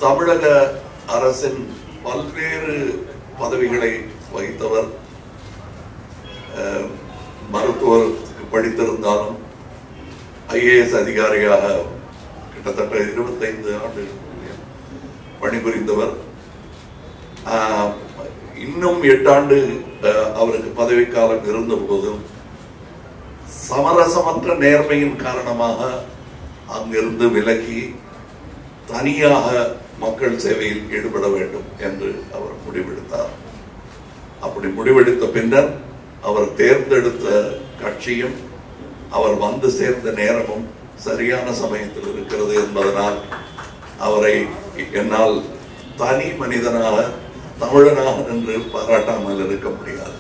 தமிழக அரசின் பல்வேறு பதவிகளை வகித்தவர் அஹ், மருத்துவருக்கு படித்திருந்தாலும் ஐஏஎஸ் அதிகாரியாக கிட்டத்தட்ட இருபத்தைந்து ஆண்டு பணிபுரிந்தவர் ஆஹ், இன்னும் எட்டாண்டு ஆஹ், அவருக்கு பதவிக்காலம் இருந்த போதும் சமரசமற்ற நேர்மையின் காரணமாக அங்கிருந்து விலகி தனியாக மக்கள் சேவையில் ஈடுபட வேண்டும் என்று அவர் முடிவெடுத்தார் அப்படி முடிவெடுத்த பின்னர் அவர் தேர்ந்தெடுத்த கட்சியும் அவர் வந்து சேர்ந்த நேரமும் சரியான சமயத்தில் இருக்கிறது என்பதனால் அவரை என்னால் தனி மனிதனாக தமிழனாக நின்று பாராட்டாமல் இருக்க முடியாது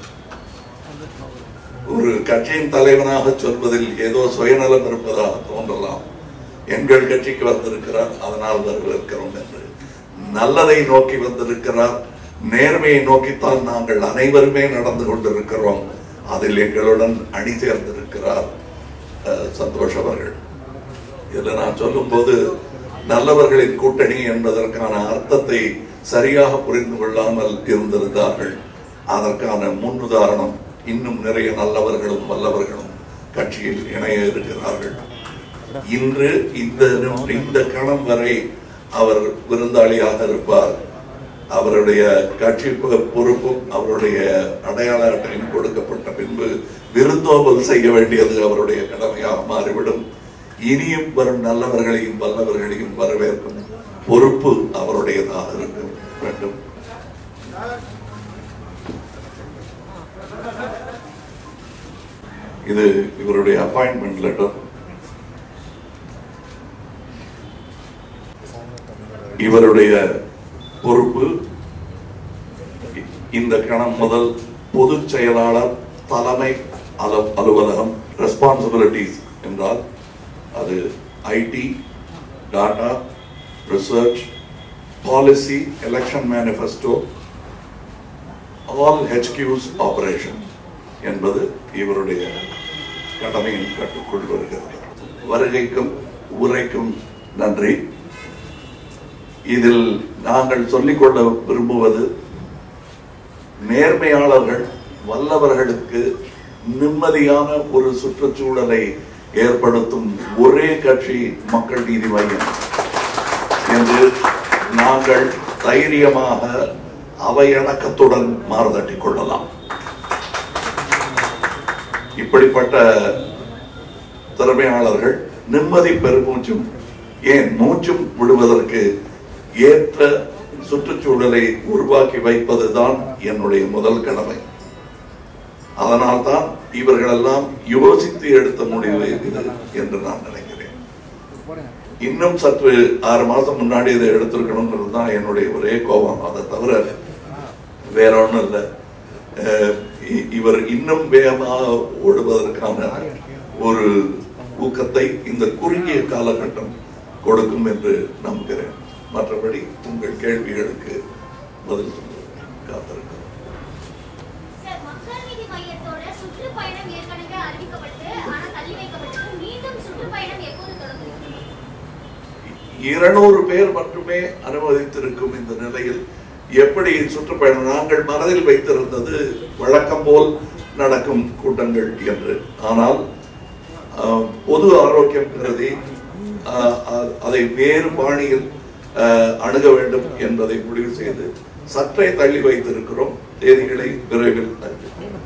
ஒரு கட்சியின் தலைவனாக சொல்வதில் ஏதோ சுயநலம் இருப்பதாக தோன்றலாம் எங்கள் கட்சிக்கு வந்திருக்கிறார் அதனால் வரவேற்கிறோம் என்று நல்லதை நோக்கி வந்திருக்கிறார் நேர்மையை நோக்கித்தான் நாங்கள் அனைவருமே நடந்து கொண்டிருக்கிறோம் அதில் எங்களுடன் அணி சேர்ந்திருக்கிறார் அஹ், சந்தோஷ் அவர்கள் இதுல நான் சொல்லும்போது நல்லவர்களின் கூட்டணி என்பதற்கான அர்த்தத்தை சரியாக புரிந்து கொள்ளாமல் இருந்திருந்தார்கள் அதற்கான முன்னுதாரணம் இன்னும் நிறைய நல்லவர்களும் வல்லவர்களும் கட்சியில் இணைய இருக்கிறார்கள் இன்று இந்த இந்த கணம் வரை அவர் விருந்தாளியாக இருப்பார் அவருடைய கட்சி பொ- பொறுப்பும் அவருடைய அடையாள அட்டையும் கொடுக்கப்பட்ட பின்பு விருந்தோம்பல் செய்ய வேண்டியது அவருடைய கடமையாக மாறிவிடும் இனியும் வரும் நல்லவர்களையும் வல்லவர்களையும் வரவேற்கும் பொறுப்பு அவருடையதாக இருக்க வேண்டும் இது இவருடைய அப்பாயின்மெண்ட் லெட்டர் இவருடைய பொறுப்பு இ- இந்த கணம் முதல் பொதுச் செயலாளர் தலைமை அல- அலுவலகம் ரெஸ்பான்சிபிலிட்டிஸ் என்றால் அது IT data research policy election manifesto all HQs operation என்பது இவருடைய கடமையின் கட்டுக்குள் வருகிறது வருகைக்கும் உரைக்கும் நன்றி இதில் நாங்கள் சொல்லிக்கொள்ள விரும்புவது நேர்மையாளர்கள் வல்லவர்களுக்கு நிம்மதியான ஒரு சுற்றுச்சூழலை ஏற்படுத்தும் ஒரே கட்சி மக்கள் நீதி மையம் என்று நாங்கள் தைரியமாக அவையடக்கத்துடன் மாறுதட்டிக் கொள்ளலாம் இப்படிப்பட்ட திறமையாளர்கள் நிம்மதி பெருமூச்சும் ஏன் மூச்சும் விடுவதற்கு ஏற்ற சுற்றுச்சூழலை உருவாக்கி வைப்பதுதான் என்னுடைய முதல் கடமை அதனால்தான் இவர்களெல்லாம் யோசித்து எடுத்த முடிவு இது என்று நான் நினைக்கிறேன் இன்னும் சற்று ஆறு மாசம் முன்னாடி இதை எடுத்திருக்கணும்ன்றது தான் என்னுடைய ஒரே கோபம் அதை தவிர வேற ஒண்ணும் இல்லை அஹ் இ- இவர் இன்னும் வேகமாக ஓடுவதற்கான ஒரு ஊக்கத்தை இந்த குறுகிய காலகட்டம் கொடுக்கும் என்று நம்புகிறேன் மற்றபடி உங்கள் கேள்விகளுக்கு பதில் சொல்ல காத்திருக்கிறோம் சார் மக்கள் நீதி மையத்தோட சுற்றுப்பயணம் ஏற்கனவே அறிவிக்கப்பட்டு ஆனா தள்ளி வைக்கப்பட்டது மீண்டும் சுற்றுப்பயணம் எப்போது தொடங்குகிறது இருநூறு பேர் மட்டுமே அனுமதித்திருக்கும் இந்த நிலையில் எப்படி சுற்றுப்பயணம் நாங்கள் மனதில் வைத்திருந்தது வழக்கம் போல் நடக்கும் கூட்டங்கள் என்று ஆனால் ஆஹ், பொது ஆரோக்கியம் கருதி ஆஹ், அ- அதை வேறு பாணியில் ஆஹ், அணுக வேண்டும் என்பதை முடிவு செய்து சற்றே தள்ளி வைத்திருக்கிறோம் தேதிகளை விரைவில் அறிவிப்போம்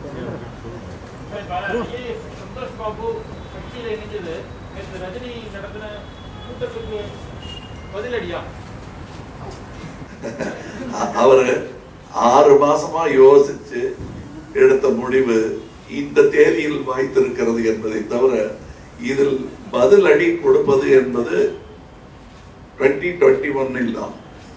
சந்தோஷ் பாபு கட்சியில இணைஞ்சது நேற்று ரஜினி நடத்தின கூட்டத்துக்கு பதிலடியா அ- அவரு ஆறு மாசமா யோசிச்சு எடுத்த முடிவு இந்த தேதியில் வாய்த்திருக்கிறது என்பதை தவிர இதில் பதில் அடி கொடுப்பது என்பது டுவெண்ட்டி டுவெண்ட்டி ஒன்னில் தான்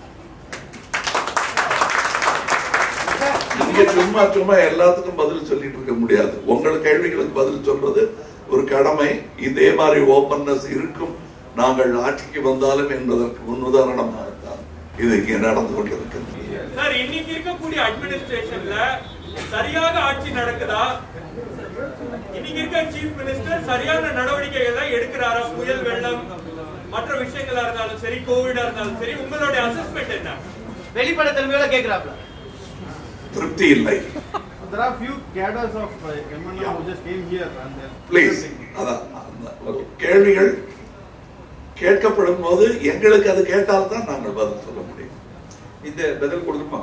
நீங்க சும்மா சும்மா எல்லாத்துக்கும் பதில் சொல்லிட்டு இருக்க முடியாது உங்கள் கேள்விகளுக்கு பதில் சொல்றது ஒரு கடமை இதே மாதிரி ஓப்பன்னஸ் இருக்கும் நாங்கள் ஆட்சிக்கு வந்தாலும் என்பதற்கு முன்னுதாரணமாகத்தான் இது இங்கே நடந்து கொண்டிருக்கிறது சார் இன்னைக்கு இருக்கக்கூடிய அட்மினிஸ்ட்ரேஷன்ல சரியாக ஆட்சி நடக்குதா இன்னைக்கு இருக்க சீஃப் மினிஸ்டர் சரியான நடவடிக்கைகளை எடுக்கிறாரா புயல் வெள்ளம் மற்ற விஷயங்களா இருந்தாலும் சரி கோவிடா இருந்தாலும் சரி உங்களுடைய அசஸ்மெண்ட் என்ன வெளிப்படைத்தன்மையோட கேக்குறாப்ல திருப்தி இல்லை There are few cadres of uh, MNM who just came here and they're please அதான் அந்த ஒரு கேள்விகள் கேட்கப்படும் போது எங்களுக்கு அது கேட்டால் தான் நாங்கள் பதில் சொல்ல முடியும் இந்த பதில் கொடுக்குமா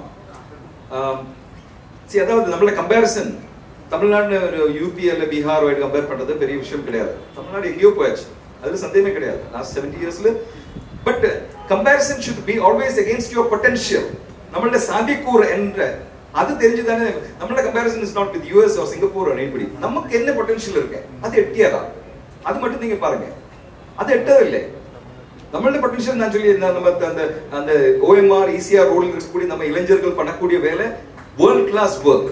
சரி அதாவது நம்மள கம்பேரிசன் தமிழ்நாடு ஒரு யூபி அல்ல பீகார் ஆயிட்டு கம்பேர் பண்றது பெரிய விஷயம் கிடையாது தமிழ்நாடு எங்கேயோ போயாச்சு அதுல சந்தேகமே கிடையாது லாஸ்ட் செவன்டி இயர்ஸ்ல but comparison should be always against your potential நம்மளோட சாத்தியக்கூறு என்ற அது தெரிஞ்சுதானே நம்மளோட comparison is not with US or Singapore anybody நமக்கு என்ன பொட்டன்ஷியல் இருக்கு அது எட்டியாதான் அது மட்டும் நீங்க பாருங்க அது எட்டதில்லை நம்மளோட பொட்டன்ஷியல் நான் சொல்லி இந்த நம்ம அந்த அந்த ஓஎம்ஆர் இசிஆர் ரோடில் இருக்கக்கூடிய நம்ம இளைஞர்கள் பண்ணக்கூடிய வேலை வேர்ல்ட் கிளாஸ் ஒர்க்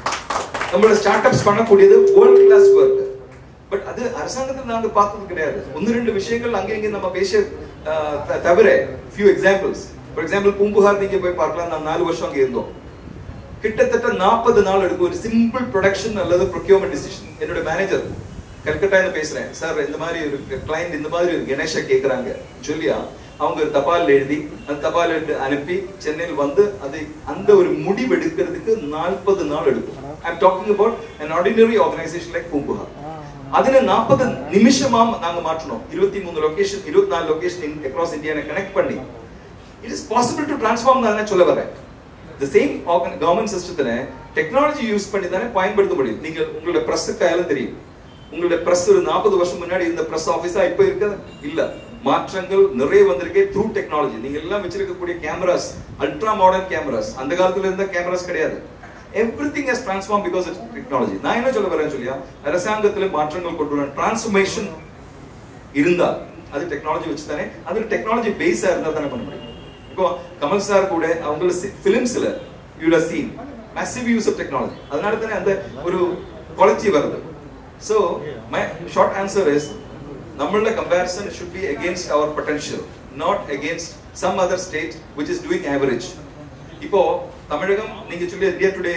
நம்மளோட ஸ்டார்ட் அப்ஸ் பண்ணக்கூடியது வேர்ல்ட் கிளாஸ் ஒர்க் பட் அது அரசாங்கத்தில் நாங்க பார்த்தது கிடையாது ஒன்னு ரெண்டு விஷயங்கள் அங்க இங்க நம்ம பேச ஆஹ், த- தவிர few examples for example Poompuhar நீங்க போய் பார்க்கலாம் நான் நாலு வருஷம் அங்க இருந்தோம் கிட்டத்தட்ட நாற்பது நாள் எடுக்கும் ஒரு சிம்பிள் ப்ரொடக்ஷன் அல்லது ப்ரொக்யூர்மெண்ட் டிசிஷன் என்னோட மேனேஜர் கல்கட்டால பேசுறேன் சார் இந்த மாதிரி ஒரு கிளைண்ட் இந்த மாதிரி ஒரு கணேஷா கேக்குறாங்க சொல்லியா அவங்க ஒரு தபால் எழுதி அந்த தபால் எழுதி அனுப்பி சென்னையில் வந்து அது அந்த ஒரு முடிவு எடுக்கிறதுக்கு நாற்பது நாள் எடுக்கும் I am talking about an ordinary organisation like Poompuhar அதுல நாற்பது நிமிஷமா நாங்க மாற்றணும் இருபத்தி மூணு லொகேஷன் இருபத்தி நாலு லொகேஷன் அக்ராஸ் இந்தியா கனெக்ட் பண்ணி it is possible to transform தான் சொல்ல வரேன் த சேம் கவர்மெண்ட் சிஸ்டத்துல டெக்னாலஜி யூஸ் பண்ணி தானே பயன்படுத்த முடியும் நீங்க உங்களோட பிரஸ் கையாலும் தெரியும் உங்களோட பிரஸ் ஒரு நாற்பது வருஷம் முன்னாடி இருந்த பிரஸ் ஆபீஸா இப்ப இருக்க இல்ல மாற்றங்கள் நிறைய வந்திருக்கே த்ரூ டெக்னாலஜி நீங்க எல்லாம் வச்சிருக்கக்கூடிய கேமராஸ் அல்ட்ரா மாடர்ன் கேமராஸ் அந்த காலத்துல இருந்த கேமராஸ் கிடையாது everything has transform because of technology நான் என்ன சொல்ல வரேன் சொல்லியா அரசாங்கத்துல மாற்றங்கள் கொண்டு வர டிரான்ஸ்ஃபர்மேஷன் இருந்தால் அது டெக்னாலஜி வச்சு தானே அது டெக்னாலஜி பேஸா இருந்தா தானே பண்ண முடியும் இப்போ கமல் சார் கூட அவங்கள பிலிம்ஸ்ல you have seen massive use of technology அதனால தானே அந்த ஒரு குவாலிட்டி வருது so my short answer is நம்மளோட comparison should be against our potential not against some other state which is doing average இப்போ தமிழகம் நீங்க சொல்லி இந்தியா டுடே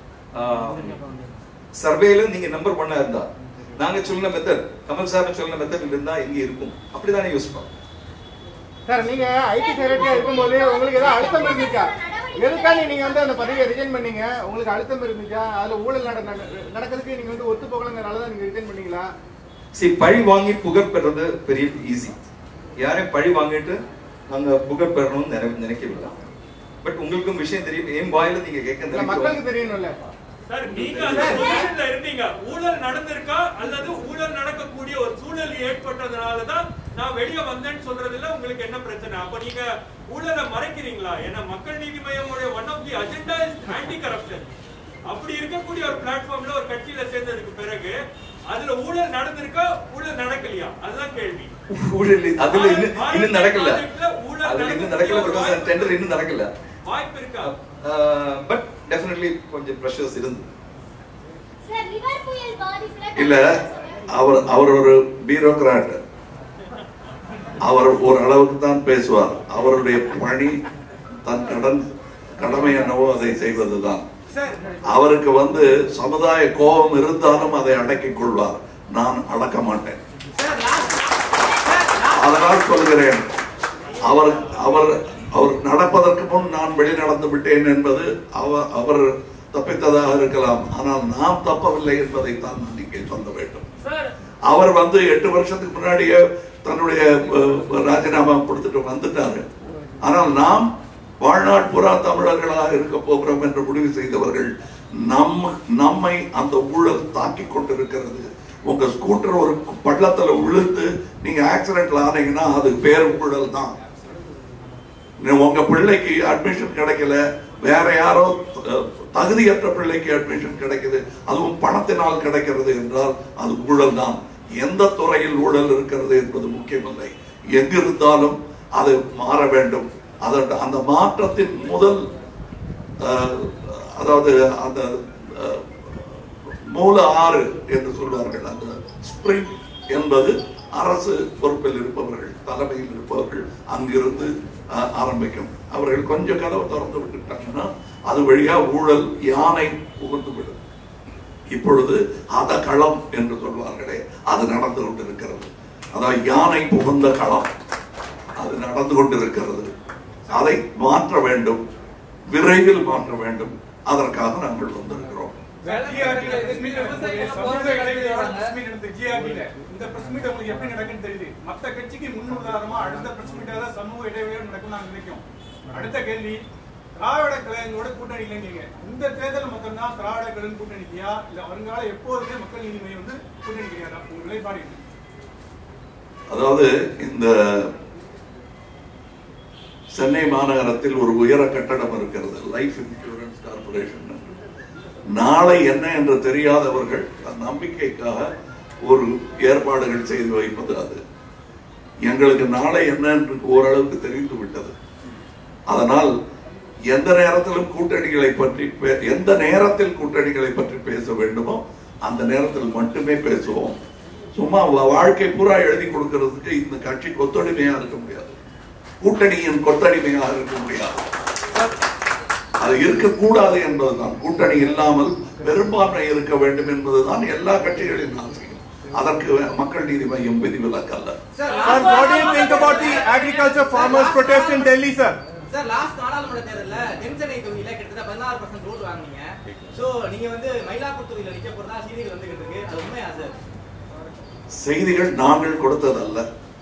சர்வேல நீங்க நம்பர் ஒன்னா இருந்தா நாங்க சொல்லுன மெத்தட் கமல் சார் சொல்லுன மெத்தட் இருந்தா எங்க இருக்கும் அப்படிதானே யோசிப்போம் சார் நீங்க ஐடி செக்ரட்டரியா இருக்கும்போது உங்களுக்கு ஏதாவது அழுத்தம் இருந்துச்சா எதுக்காக நீங்க வந்து அந்த பதவியை ரிசைன் பண்ணீங்க உங்களுக்கு அழுத்தம் இருந்துச்சா அதுல ஊழல் நட நட- நடக்கிறதுக்கு நீங்க வந்து ஒத்து போகலங்கிறனால தான் நீங்க ரிசைன் பண்ணீங்களா சரி பழி வாங்கி புகழ் பெறது பெரிய ஈஸி யாரையும் பழி வாங்கிட்டு நாங்க புகழ் பெறணும்னு நினை- நினைக்கவில்லை பட் உங்களுக்கும் விஷயம் தெரியும் என் வாயில நீங்க இல்ல கேட்க மக்களுக்கு தெரியணும்ல சார் நீங்க அந்த பொசிஷன்ல இருந்தீங்க ஊழல் நடந்திருக்கா அல்லது ஊழல் நடக்கக்கூடிய ஒரு சூழல் ஏற்பட்டதுனால தான் நான் வெளிய வந்தேன்னு சொல்றதுல உங்களுக்கு என்ன பிரச்சனை அப்ப நீங்க ஊழலை மறைக்கிறீங்களா ஏன்னா மக்கள் நீதி மையமுடைய one of the agenda is anti corruption அப்படி இருக்கக்கூடிய ஒரு பிளாட்ஃபார்ம்ல ஒரு கட்சியில சேர்ந்ததுக்கு பிறகு அதுல ஊழல் நடந்திருக்கா ஊழல் நடக்கலையா அதுதான் கேள்வி ஊழல் அதுல இன்னும் இன்னும் நடக்கல ஊழல் அதுல இன்னும் நடக்கல பிகாஸ் டெண்டர் இன்னும் நடக்கல வாய்ப்பு இருக்கா பட் டெஃபினெட்லி கொஞ்சம் ப்ரெஷர்ஸ் இருந்தது சார் நிவர் புயல் பாதிப்புல இல்ல அவர் அவர் ஒரு பியூரோக்ராட் அவர் ஒரு அளவுக்கு தான் பேசுவார் அவருடைய பணி தன் கடன் கடமை என்னவோ அதை செய்வதுதான் அவருக்கு வந்து சமுதாய கோபம் இருந்தாலும் அதை அடக்கிக் கொள்வார் நான் அடக்க மாட்டேன் அதனால் சொல்கிறேன் அவர் அவர் அவர் நடப்பதற்கு முன் நான் வெளி நடந்து விட்டேன் என்பது அவர் அவர் தப்பித்ததாக இருக்கலாம் ஆனால் நாம் தப்பவில்லை என்பதை தான் நான் இங்கே சொல்ல வேண்டும் அவர் வந்து எட்டு வருஷத்துக்கு முன்னாடியே தன்னுடைய அஹ், ராஜினாமா கொடுத்துட்டு வந்துட்டாரு ஆனால் நாம் வாழ்நாள் புறா தமிழர்களாக இருக்க போகிறோம் என்று முடிவு செய்தவர்கள் நம் நம்மை அந்த ஊழல் தாக்கி கொண்டிருக்கிறது உங்க ஸ்கூட்டர் ஒரு பள்ளத்துல விழுந்து நீங்க ஆக்சிடென்ட்ல ஆனீங்கன்னா அது பேர் ஊழல் தான் நீ- உங்க பிள்ளைக்கு அட்மிஷன் கிடைக்கல வேற யாரோ அஹ், தகுதியற்ற பிள்ளைக்கு அட்மிஷன் கிடைக்குது அதுவும் பணத்தினால் கிடைக்கிறது என்றால் அது ஊழல் தான் எந்த துறையில் ஊழல் இருக்கிறது என்பது முக்கியமில்லை எங்கிருந்தாலும் அது மாற வேண்டும் அதன் அந்த மாற்றத்தின் முதல் அஹ், அதாவது அந்த அஹ், மூல ஆறு என்று சொல்வார்கள் அந்த ஸ்பிரிங் என்பது அரசு பொறுப்பில் இருப்பவர்கள் தலைமையில் இருப்பவர்கள் அங்கிருந்து அஹ், ஆரம்பிக்கும் அவர்கள் கொஞ்சம் கதவை திறந்து விட்டுட்டாங்கன்னா அது வழியா ஊழல் யானை புகுந்து விடும் இப்பொழுது அத களம் என்று சொல்வார்களே அது நடந்து கொண்டிருக்கிறது அதாவது யானை புகுந்த களம் அது நடந்து கொண்டிருக்கிறது அதை மாற்ற வேண்டும் விரைவில் மாற்ற வேண்டும் அதற்காக நாங்கள் வந்திருக்கிறோம் இந்த பிரஸ் மீட் உங்களுக்கு எப்படி நடக்குன்னு தெரியுது மத்த கட்சிக்கு முன்னுதாரணமா அடுத்த பிரஸ் மீட்டாக சமூக இடைவெளியோடு நடக்கும் நாங்க நினைக்கும் அடுத்த கேள்வி திராவிட கழகங்களோட கூட்டணி இல்லைங்க இந்த தேர்தல் மட்டும்தான் திராவிட கழகம் கூட்டணிக்கியா இல்ல வருங்கால எப்போதுமே மக்கள் நீதி மையம் வந்து கூட்டணி கிடையாதா உங்க நிலைப்பாடு என்ன? அதாவது இந்த சென்னை மாநகரத்தில் ஒரு உயர கட்டடம் இருக்கிறது லைஃப் இன்சூரன்ஸ் கார்பரேஷன் என்று. நாளை என்ன என்று தெரியாதவர்கள் அந்த நம்பிக்கைக்காக ஒரு ஏற்பாடுகள் செய்து வைப்பது அது எங்களுக்கு நாளை என்ன என்று ஓரளவுக்கு தெரிந்து விட்டது அதனால் எந்த நேரத்திலும் கூட்டணிகளை பற்றி பே- எந்த நேரத்தில் கூட்டணிகளை பற்றி பேச வேண்டுமோ அந்த நேரத்தில் மட்டுமே பேசுவோம் சும்மா வா- வாழ்க்கை பூரா எழுதி கொடுக்கிறதுக்கு இந்த கட்சி கொத்தடிமையா இருக்க முடியாது கூட்டணியின் கொத்தடிமையாக இருக்க முடியாது அது இருக்கக்கூடாது என்பதுதான் கூட்டணி இல்லாமல் பெரும்பான்மை இருக்க வேண்டும் என்பதுதான் எல்லா கட்சிகளின் ஆசையும் அதற்கு மக்கள் நீதி மையம் விதிவிலக்கல்ல Sir, what do you think about the agriculture farmers protest in Delhi, sir? Sir last நாடாளுமன்ற தேர்தல்ல தென்சென்னை தொகுதியில கிட்டத்தட்ட பதினாறு பர்சன்ட் ஓட்டு வாங்குனீங்க சோ நீங்க வந்து மயிலாப்பூர் தொகுதியில நிக்க போறதா செய்திகள் வந்துகிட்டு இருக்கு அது உண்மையா சார் செய்திகள் நாங்கள் கொடுத்ததல்ல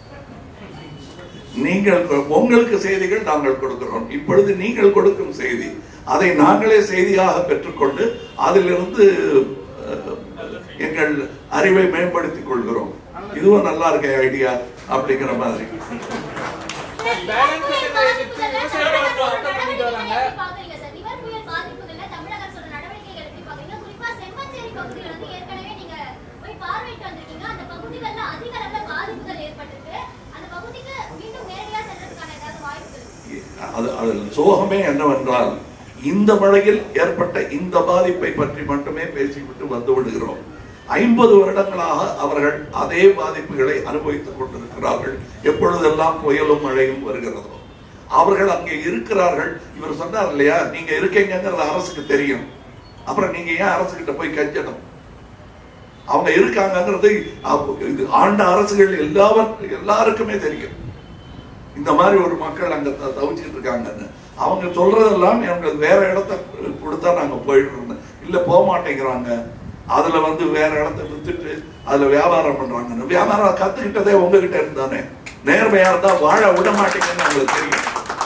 நீங்கள் உங்களுக்கு செய்திகள் நாங்கள் கொடுக்கிறோம் இப்பொழுது நீங்கள் கொடுக்கும் செய்தி அதை நாங்களே செய்தியாக பெற்றுக்கொண்டு அதிலிருந்து அஹ், எங்கள் அறிவை மேம்படுத்திக் கொள்கிறோம் இதுவும் நல்லா இருக்க ஐடியா அப்படிங்கிற மாதிரி சார், நிவர் புயல் பாதிப்புகள்ல தமிழக அரசோட நடவடிக்கைகளை எப்படி பார்க்கறீங்க சார்? நிவர் புயல் பாதிப்புகள்ல தமிழக அரசோட நடவடிக்கைகளை எப்படி பார்க்கறீங்க? குறிப்பா செம்மஞ்சேரி பகுதியில வந்து ஏற்கனவே நீங்க போய் பார்வையிட்டு வந்திருக்கீங்க. அந்த பகுதிகள்ல அதிக அளவுல பாதிப்புகள் ஏற்பட்டிருக்கு. அந்த பகுதிக்கு மீண்டும் நேரடியா செல்றதுக்கான ஏதாவது வாய்ப்பு இருக்கு அது அதில் சோகமே என்னவென்றால் இந்த மழையில் ஏற்பட்ட இந்த பாதிப்பை பற்றி மட்டுமே பேசிவிட்டு வந்து விடுகிறோம் ஐம்பது வருடங்களாக அவர்கள் அதே பாதிப்புகளை அனுபவித்துக் கொண்டிருக்கிறார்கள் எப்பொழுதெல்லாம் புயலும் மழையும் வருகிறதோ அவர்கள் அங்கே இருக்கிறார்கள் இவர் சொன்னார் இல்லையா நீங்க இருக்கீங்கிறது அரசுக்கு தெரியும் அப்புறம் நீங்க ஏன் அரசுகிட்ட போய் கெஞ்சணும் அவங்க இருக்காங்கங்கிறது அப்ப- இது ஆண்ட அரசுகள் எல்லாவர் எல்லாருக்குமே தெரியும் இந்த மாதிரி ஒரு மக்கள் அங்க த- தவிச்சிட்டு இருக்காங்கன்னு அவங்க சொல்றதெல்லாம் எங்களுக்கு வேற இடத்த கொடுத்தா நாங்க போயிடுறோம் இல்ல போக மாட்டேங்கிறாங்க அதுல வந்து வேற இடத்த வித்துட்டு அதுல வியாபாரம் பண்றாங்கன்னு வியாபாரம் கத்துக்கிட்டதே உங்ககிட்ட இருந்தானே நேர்மையா இருந்தா வாழ விட மாட்டீங்கன்னு உங்களுக்கு தெரியும்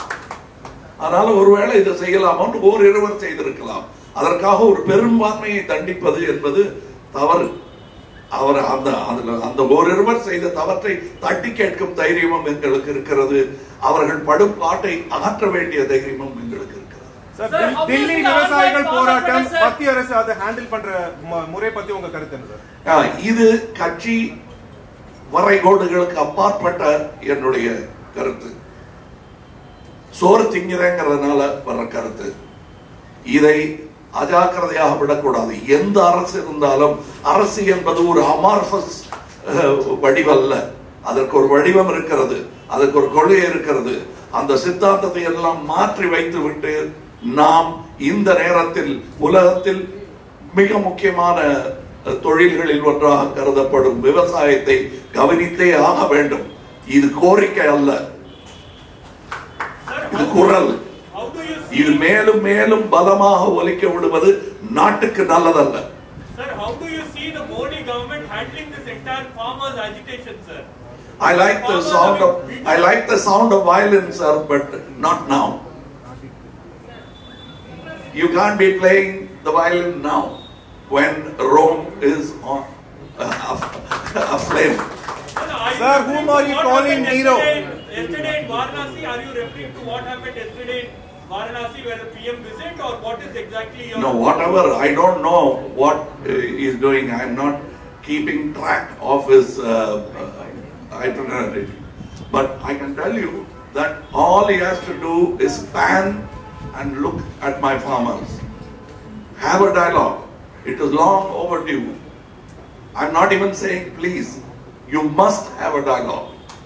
அதனால ஒருவேளை இதை செய்யலாமான்னு ஓர் இருவர் செய்திருக்கலாம் அதற்காக ஒரு பெரும்பான்மையை தண்டிப்பது என்பது தவறு அவர் அந்த அதுல அந்த ஓரிருவர் செய்த தவற்றை தட்டி கேட்கும் தைரியமும் எங்களுக்கு இருக்கிறது அவர்கள் படும் பாட்டை அகற்ற வேண்டிய தைரியமும் எங்களுக்கு இருக்கிறது Sir, Sir, Dil- obviously Delhi the விவசாயிகள் Honorable போராட்டம் Government, sir. மத்திய அரசு அதை ஹேண்டில் பண்ற மு- முறை பத்தி உங்க கருத்து என்ன சார் ஆ, இது கட்சி வரைகோடுகளுக்கு அப்பாற்பட்ட என்னுடைய கருத்து சோறு திங்கிறேங்கிறதுனால வர்ற கருத்து இதை அஜாக்கிரதையாக விடக்கூடாது எந்த அரசு இருந்தாலும் அரசு என்பது ஒரு அமார்பஸ் வடிவல்ல அதற்கு ஒரு வடிவம் இருக்கிறது அதற்கு ஒரு கொள்கை இருக்கிறது அந்த சித்தாந்தத்தை எல்லாம் மாற்றி வைத்து விட்டு நாம் இந்த நேரத்தில் உலகத்தில் மிக முக்கியமான அஹ், தொழில்களில் ஒன்றாக கருதப்படும் விவசாயத்தை கவனித்தே ஆக வேண்டும் இது கோரிக்கை அல்ல Sir, இது how- குரல் how do you see- இது மேலும் மேலும் பலமாக ஒலிக்க விடுவது நாட்டுக்கு நல்லதல்ல Sir, how do you see the Modi government handling this entire farmers agitation, sir? I like the sound of I like the sound of violins, sir, but not now. You can't be playing the violin now when Rome is on uh, aflame. are Sir, referring whom to are you what calling happened Nero? Yesterday, yesterday in Varanasi, are you referring to what happened yesterday in Varanasi where the PM visit or what is exactly your... No, whatever. I don't know what uh, he's doing. I'm not keeping track of his uh, uh, itinerary. But I can tell you that all he has to do is stand and look at my farmers. Have a dialogue. It is long overdue. I'm not even saying please. You must have a dialogue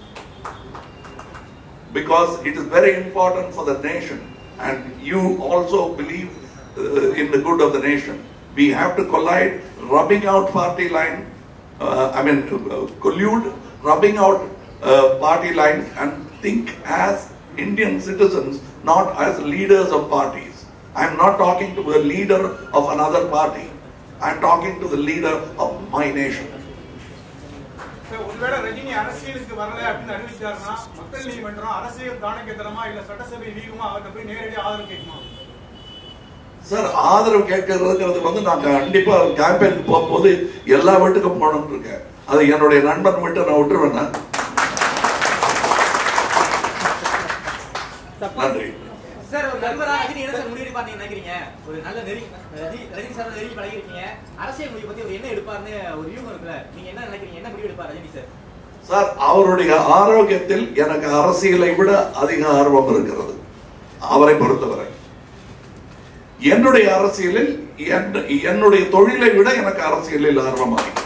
because it is very important for the nation and you also believe uh, in the good of the nation. We have to collide, rubbing out party line, uh, I mean, uh, collude, rubbing out uh, party lines and think as Indian citizens, not as leaders of parties. I'm not talking to the leader of another party. I'm talking to the leader of my nation. Sir, ஒருவேளை ரஜினி அரசியலுக்கு வரல அப்படின்னு அறிவிச்சாருன்னா மக்கள் நீதிமன்றம் அரசியல் தானகேந்திரமா இல்ல சட்டசபை லீகுமா அவர்கிட்ட போய் நேரடியாக ஆதரவு கேட்குமா சார் ஆதரவு கேட்கறதுங்கிறது வந்து நான் கண்டிப்பா கேம்பெயினுக்கு போகும்போது எல்லா வீட்டுக்கும் போகணும்னு இருக்கேன் அது என்னுடைய நண்பன் வீட்டை நான் விட்டுருவேன் நன்றி சார் ஒரு நண்பரா ரஜினி என்ன சார் முடிவெடுப்பார் நீங்க நினைக்கிறீங்க ஒரு நல்ல நெறி ரஜினி ரஜினி சார் நெருங்கி பழகிருக்கீங்க அரசியல் முடிவு பத்தி அவர் என்ன எடுப்பார்னு ஒரு வியூகம் இருக்குல்ல நீங்க என்ன நினைக்கிறீங்க என்ன முடிவு எடுப்பார் ரஜினி சார் சார் அவருடைய ஆரோக்கியத்தில் எனக்கு அரசியலை விட அதிக ஆர்வம் இருக்கிறது அவரை பொறுத்தவரை என்னுடைய அரசியலில் என்- என்னுடைய தொழிலை விட எனக்கு அரசியலில் ஆர்வம் அதிகம்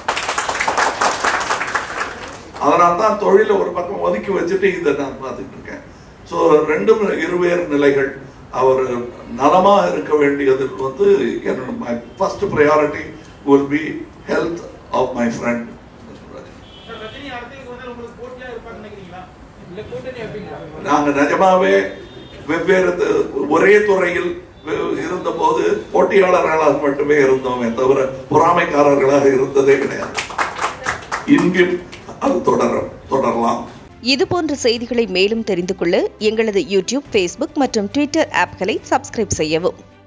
அதனால தான் தொழிலை ஒரு பக்கம் ஒதுக்கி வச்சுட்டு இதை நான் பார்த்துட்டு இருக்கேன் ஸோ ரெண்டும் இருவேறு நிலைகள் அவர் நலமா இருக்க வேண்டியது வந்து என்னோட my first priority will be health of my friend sir Rajini அரசியலுக்கு வந்து உங்களுக்கு போட்டியா இருப்பான்னு நினைக்கிறீங்களா இல்ல கூட்டணி வைப்பீங்களா நாங்க நிஜமாவே வெவ்வேறு து- ஒரே துறையில் வெ- இருந்தபோது போட்டியாளர்களாக மட்டுமே இருந்தோமே தவிர பொறாமைக்காரர்களாக இருந்ததே கிடையாது இன்றும் அது தொடரும் தொடரலாம் இதுபோன்ற செய்திகளை மேலும் தெரிந்து கொள்ள எங்களது யூடியூப் ஃபேஸ்புக் மற்றும் ட்விட்டர் ஆப்களை சப்ஸ்கிரைப் செய்யவும்